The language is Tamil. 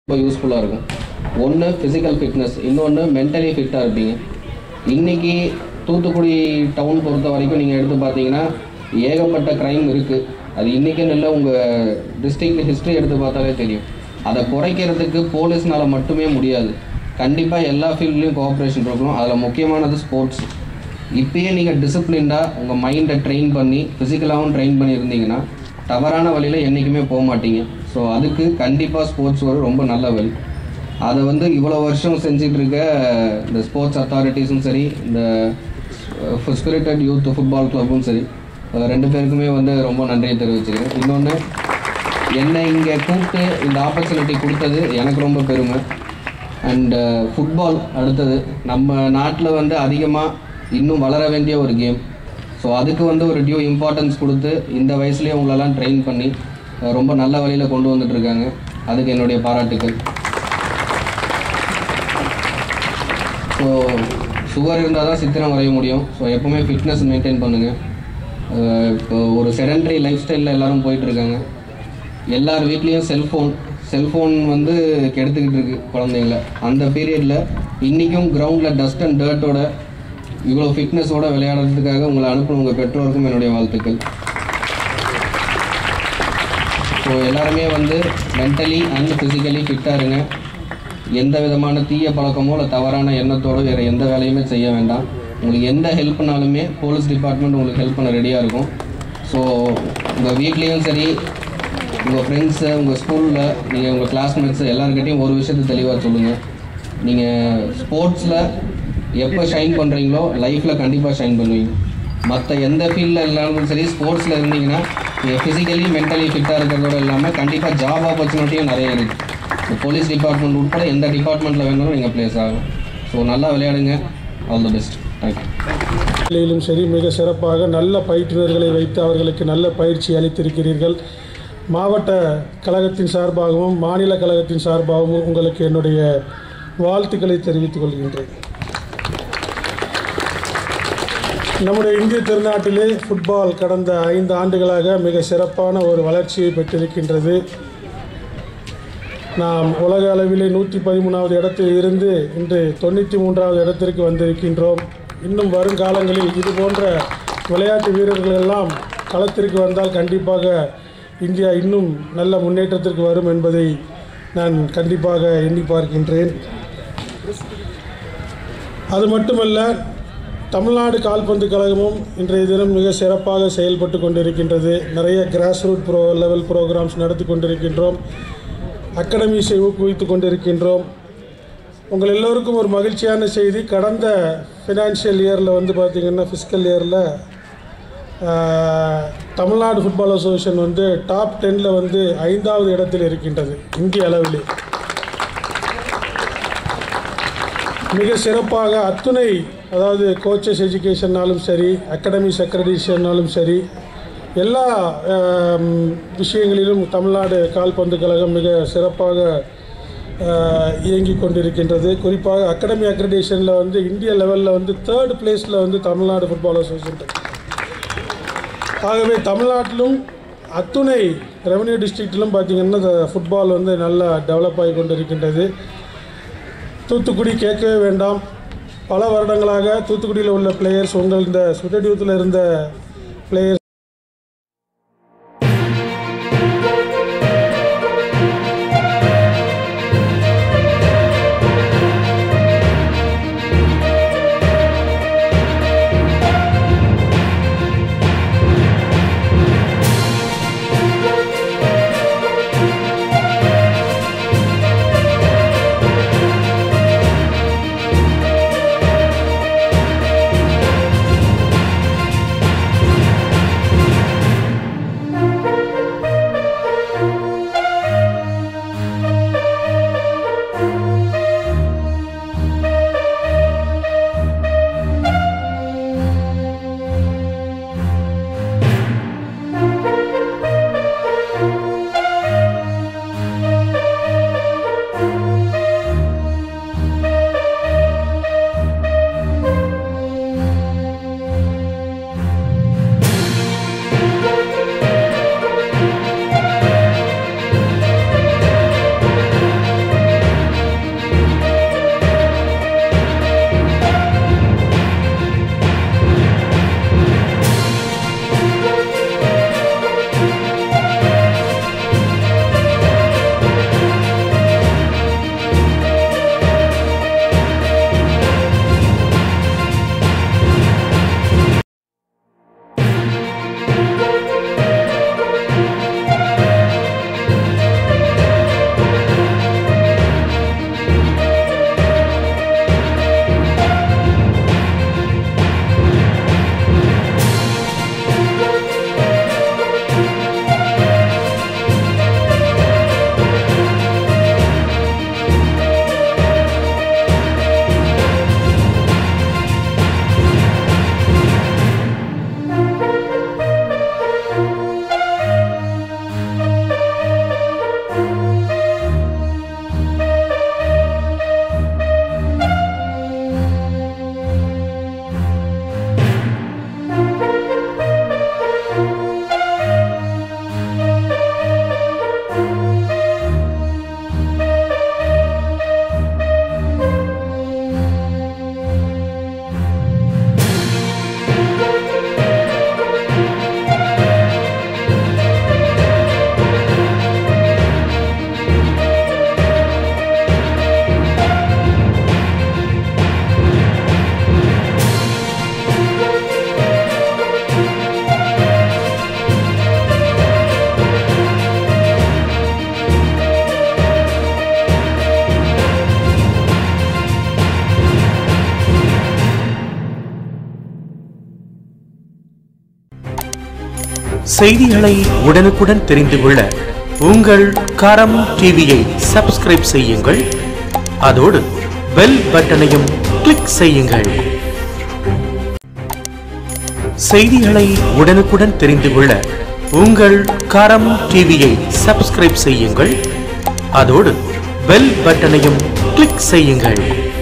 ரொம்ப யூஸ்ஃபுல்லாக இருக்கும் ஒன்று ஃபிசிக்கல் ஃபிட்னஸ் இன்னொன்று மென்டலி ஃபிட்டாக இருப்பீங்க இன்றைக்கி தூத்துக்குடி டவுன் பொறுத்த வரைக்கும் நீங்கள் எடுத்து பார்த்தீங்கன்னா ஏகப்பட்ட க்ரைம் இருக்குது அது இன்றைக்குன்னு இல்லை உங்கள் டிஸ்ட்ரிக்ட் ஹிஸ்ட்ரி எடுத்து பார்த்தாலே தெரியும் அதை குறைக்கிறதுக்கு போலீஸ்னால் மட்டுமே முடியாது கண்டிப்பாக எல்லா ஃபீல்ட்லேயும் கோஆப்ரேஷன் இருக்கணும் அதில் முக்கியமானது ஸ்போர்ட்ஸ் இப்பயே நீங்கள் டிசிப்ளின்டாக உங்கள் மைண்டை ட்ரெயின் பண்ணி ஃபிசிக்கலாகவும் ட்ரெயின் பண்ணியிருந்தீங்கன்னா தவறான வழியில் என்றைக்குமே போக மாட்டீங்க ஸோ அதுக்கு கண்டிப்பாக ஸ்போர்ட்ஸ் ஒரு ரொம்ப நல்ல வழி அதை வந்து இவ்வளோ வருஷம் செஞ்சுட்டு இருக்க இந்த ஸ்போர்ட்ஸ் அத்தாரிட்டிஸும் சரி இந்த ஸ்பிரிட்டட் யூத் ஃபுட்பால் கிளப்பும் சரி அஹ் ரெண்டு பேருக்குமே வந்து ரொம்ப நன்றியை தெரிவிச்சுக்கிறேன் இன்னொன்று என்னை இங்கே கூப்பிட்டு இந்த ஆப்பர்ச்சுனிட்டி கொடுத்தது எனக்கு ரொம்ப பெருமை அண்டு ஃபுட்பால் அடுத்தது நம்ம நாட்டில் வந்து அதிகமாக இன்னும் வளர வேண்டிய ஒரு கேம் ஸோ அதுக்கு வந்து ஒரு டியூ இம்பார்ட்டன்ஸ் கொடுத்து இந்த வயசுலேயே உங்களெல்லாம் ட்ரெயின் பண்ணி அஹ் ரொம்ப நல்ல வழியில் கொண்டு வந்துட்டு இருக்காங்க அதுக்கு என்னுடைய பாராட்டுக்கள் ஸோ சுகர் இருந்தால் தான் சித்திரம் வரைய முடியும் ஸோ எப்போவுமே ஃபிட்னஸ் மெயின்டைன் பண்ணுங்கள் இப்போ ஒரு செடன்டரி லைஃப் ஸ்டைலில் எல்லோரும் போயிட்டுருக்காங்க எல்லார் வீட்லேயும் செல்ஃபோன் செல்ஃபோன் வந்து கெடுத்துக்கிட்டு இருக்கு குழந்தைங்கள அந்த பீரியடில் இன்றைக்கும் கிரவுண்டில் டஸ்ட் அண்ட் டர்ட்டோட இவ்வளோ ஃபிட்னஸோட விளையாடுறதுக்காக உங்களை அனுப்பின உங்கள் பெற்றோருக்கும் என்னுடைய வாழ்த்துக்கள் ஸோ எல்லாருமே வந்து மென்டலி அண்ட் ஃபிசிக்கலி ஃபிட்டாக இருங்க எந்த விதமான தீய பழக்கமோ இல்லை தவறான எண்ணத்தோட வேறு எந்த வேலையுமே செய்ய வேண்டாம் உங்களுக்கு எந்த ஹெல்ப்னாலுமே போலீஸ் டிபார்ட்மெண்ட் உங்களுக்கு ஹெல்ப் பண்ண ரெடியாக இருக்கும் ஸோ உங்கள் வீட்லேயும் சரி உங்கள் ஃப்ரெண்ட்ஸு உங்கள் ஸ்கூலில் நீங்கள் உங்கள் கிளாஸ்மேட்ஸு எல்லாருக்கிட்டையும் ஒரு விஷயத்தை தெளிவாக சொல்லுங்கள் நீங்கள் ஸ்போர்ட்ஸில் எப்போ ஷைன் பண்ணுறீங்களோ லைஃப்பில் கண்டிப்பாக ஷைன் பண்ணுவீங்க மற்ற எந்த ஃபீல்டில் இருந்தாலும் சரி ஸ்போர்ட்ஸில் இருந்தீங்கன்னா நீங்கள் ஃபிசிக்கலி மென்டலி ஃபிட்டாக இருக்கிறதோட இல்லாமல் கண்டிப்பாக ஜாப் ஆப்பர்ச்சுனிட்டியும் நிறைய இருக்குது இந்த போலீஸ் டிபார்ட்மெண்ட் உட்பட எந்த டிபார்ட்மெண்ட்டில் வேணாலும் நீங்கள் ப்ளேஸ் ஆகும் ஸோ நல்லா விளையாடுங்க ஆல் தி பெஸ்ட் தேங்க்யூ நிலையிலும் சரி மிக சிறப்பாக நல்ல பயிற்றுனர்களை வைத்து அவர்களுக்கு நல்ல பயிற்சி அளித்திருக்கிறீர்கள் மாவட்ட கழகத்தின் சார்பாகவும் மாநில கழகத்தின் சார்பாகவும் உங்களுக்கு என்னுடைய வாழ்த்துக்களை தெரிவித்துக் கொள்கின்றேன் நம்முடைய இந்திய திருநாட்டிலே ஃபுட்பால் கடந்த ஐந்து ஆண்டுகளாக மிக சிறப்பான ஒரு வளர்ச்சியை பெற்றிருக்கின்றது நாம் உலக அளவிலே நூற்றி பதிமூணாவது இடத்தில் இருந்து இன்று தொண்ணூற்றி மூன்றாவது இடத்திற்கு வந்திருக்கின்றோம் இன்னும் வருங்காலங்களில் இது போன்ற விளையாட்டு வீரர்கள் எல்லாம் களத்திற்கு வந்தால் கண்டிப்பாக இந்தியா இன்னும் நல்ல முன்னேற்றத்திற்கு வரும் என்பதை நான் கண்டிப்பாக எண்ணி பார்க்கின்றேன் அது மட்டுமல்ல தமிழ்நாடு கால்பந்து கழகமும் இன்றைய தினம் மிக சிறப்பாக செயல்பட்டு கொண்டிருக்கின்றது நிறைய grass root pro level programs நடத்தி கொண்டிருக்கின்றோம் அகாடமிஸை ஊக்குவித்து கொண்டிருக்கின்றோம் உங்கள் எல்லோருக்கும் ஒரு மகிழ்ச்சியான செய்தி கடந்த ஃபினான்ஷியல் இயரில் வந்து பார்த்திங்கன்னா ஃபிஸ்கல் இயரில் தமிழ்நாடு ஃபுட்பால் அசோசியேஷன் வந்து டாப் டென்னில் வந்து ஐந்தாவது இடத்தில் இருக்கின்றது இந்திய அளவிலே மிக சிறப்பாக அத்துணை அதாவது கோச்சஸ் எஜுகேஷன்னாலும் சரி அகாடமிஸ் அக்ரடிஷன்னாலும் சரி எல்லா ஆம், விஷயங்களிலும் தமிழ்நாடு கால்பந்து கழகம் மிக சிறப்பாக இயங்கி கொண்டிருக்கின்றது குறிப்பாக அகாடமி அக்ரடிஷனில் வந்து இந்திய லெவலில் வந்து தேர்ட் பிளேஸில் வந்து தமிழ்நாடு ஃபுட்பால் அசோசியேஷன் இருக்கு. ஆகவே தமிழ்நாட்டிலும் அத்துணை ரெவன்யூ டிஸ்ட்ரிக்டிலும் பார்த்திங்கன்னா இந்த ஃபுட்பால் வந்து நல்லா டெவலப் ஆகி கொண்டிருக்கின்றது தூத்துக்குடி கேட்கவே வேண்டாம் பல வருடங்களாக தூத்துக்குடியில் உள்ள பிளேயர்ஸ் உங்கள் இந்த சுடட் யூத்தில் இருந்த பிளேயர்ஸ் செய்திகளை உடனுக்குடன் தெரிந்து கொள்ள உங்கள் கரம் டிவியை சப்ஸ்கிரைப் செய்யுங்கள் அதோடு பெல் பட்டனையும் கிளிக் செய்யுங்கள் செய்திகளை உடனுக்குடன் தெரிந்து கொள்ள உங்கள் கரம் டிவியை சப்ஸ்கிரைப் செய்யுங்கள் அதோடு பெல் பட்டனையும் கிளிக் செய்யுங்கள்